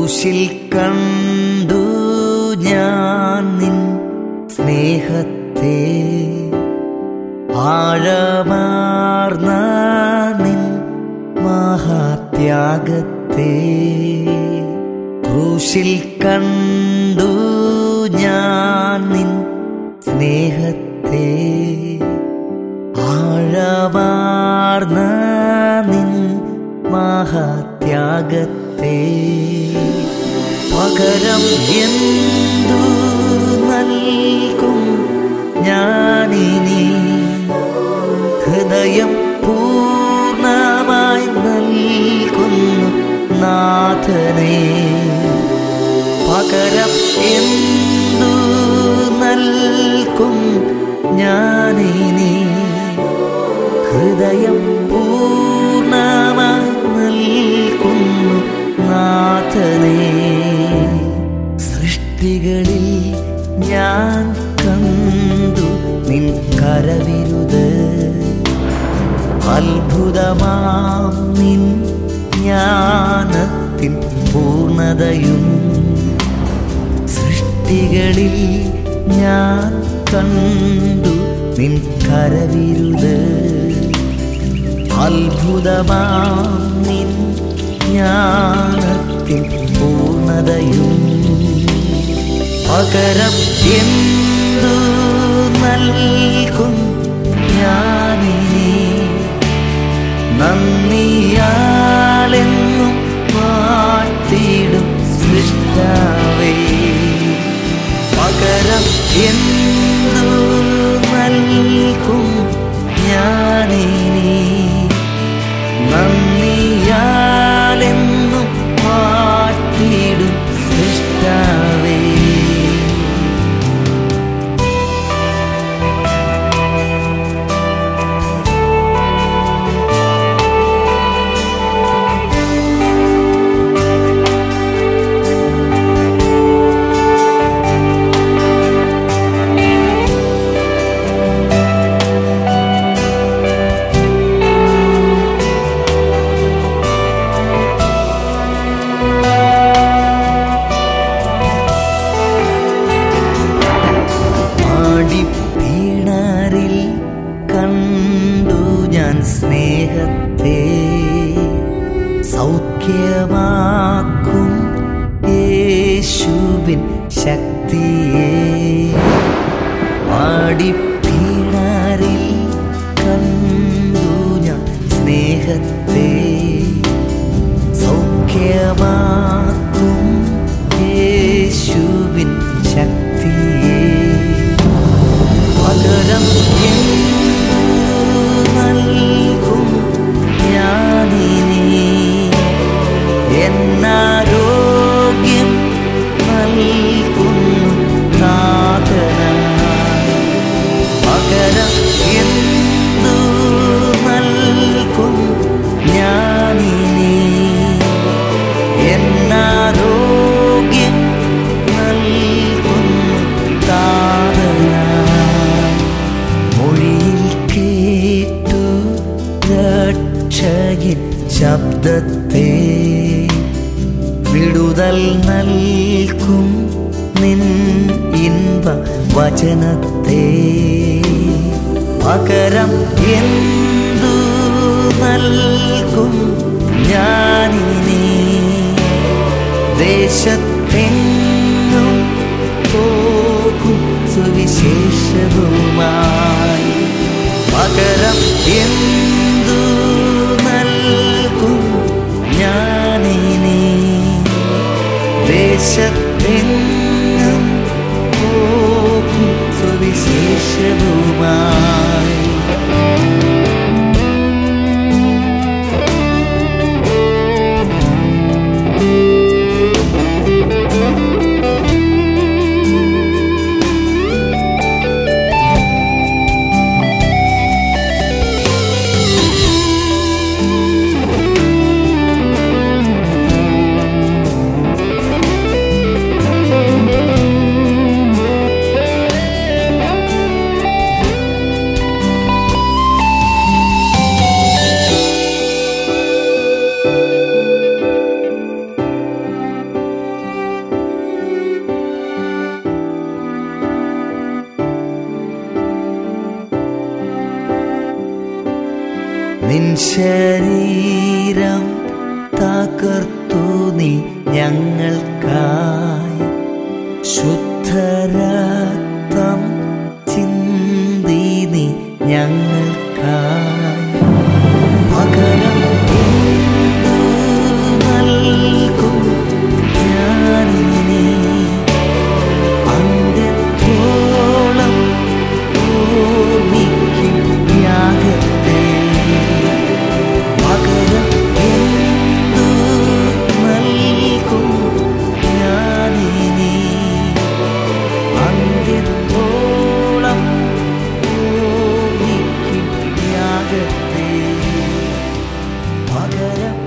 ക്രൂശിൽ കണ്ടു ഞാൻ നിൻ സ്നേഹത്തെ ആഴമാർന്ന നിൻ മഹാത്യാഗത്തെ ക്രൂശിൽ കണ്ടു ഞാൻ നിൻ സ്നേഹത്തെ ആഴമാർന്ന നിൻ മഹാത്യാഗത്തെ പകരം എന്തു നൽകും ഞാനിനി ഹൃദയം പൂർണ്ണമായി നൽകുന്നു നാഥനെ പകരം എന്തു നൽകും ഞാനിനി ഹൃദയം പൂർണ്ണമായി നൽകുന്നു നാഥനെ സൃഷ്ടികളിൽ ഞാൻ കണ്ടു നിൻ കരവിരുത് അത്ഭുതമാം നിൻ ജ്ഞാനത്തിൻ പൂർണ്ണതയും സൃഷ്ടികളിൽ ഞാൻ കണ്ടു നിൻ കരവിരുത് അത്ഭുതമാം നിൻ ജ്ഞാനത്തിൻ പൂർണ്ണതയും പകരം എന്തു നൽകും ഞാനിനി നന്ദിയാലെന്നും പാട്ടിടും സൃഷ്ടാവേ പകരം എന്തു നൽകും ഞാനിനി നന്ദിയാലെന്നും പാട്ടിടും സൃഷ്ടാവേ ആടിപ്പീണറിൽ കണ്ടു ഞാൻ സ്നേഹത്തെ സൗഖ്യമാക്കും യേശുവിൻ ശക്തിയെ ആടിപ്പീണറിൽ കണ്ടു ഞാൻ സ്നേഹത്തെ സൗഖ്യമാക്കും യേശുവിൻ ശക്തിയെ പകരം എന്തു നൽകും ഞാനിനി എന്നാരോഗ്യം നൽകുന്നു നാഥനായി പകരം എന്തു നൽകും ഞാനിനി എന്നാരോഗ്യം നൽകുന്നു താതനായി മൊഴിയിൽ കേട്ടു രക്ഷയിൻ ശബ്ദത്തെ വിടുതൽ നൽകും നിൻ ഇൻപ വചനത്തെ പകരം എന്തു നൽകും ഞാനിനി ദേശത്തെങ്ങും പോകും സുവിശേഷവുമായി പകരം എന്തു നൽകും ഞാനിനി ദേശത്തെങ്ങും പോകും സുവിശേഷവുമായി ശരീരം തകർത്തു നീ ഞങ്ങൾക്കായി ശുദ്ധരക്തം ചിന്തി നീ ഞങ്ങൾക്കായി പകരം എന്തു നൽകും ഞാനിനി അന്ത്യത്തോളം ഓർമ്മിക്കും യാഗത്തെ പകരം എന്തു നൽകും ഞാനിനി അന്ത്യത്തോളം ഓർമ്മിക്കും യാഗത്തെ പകരം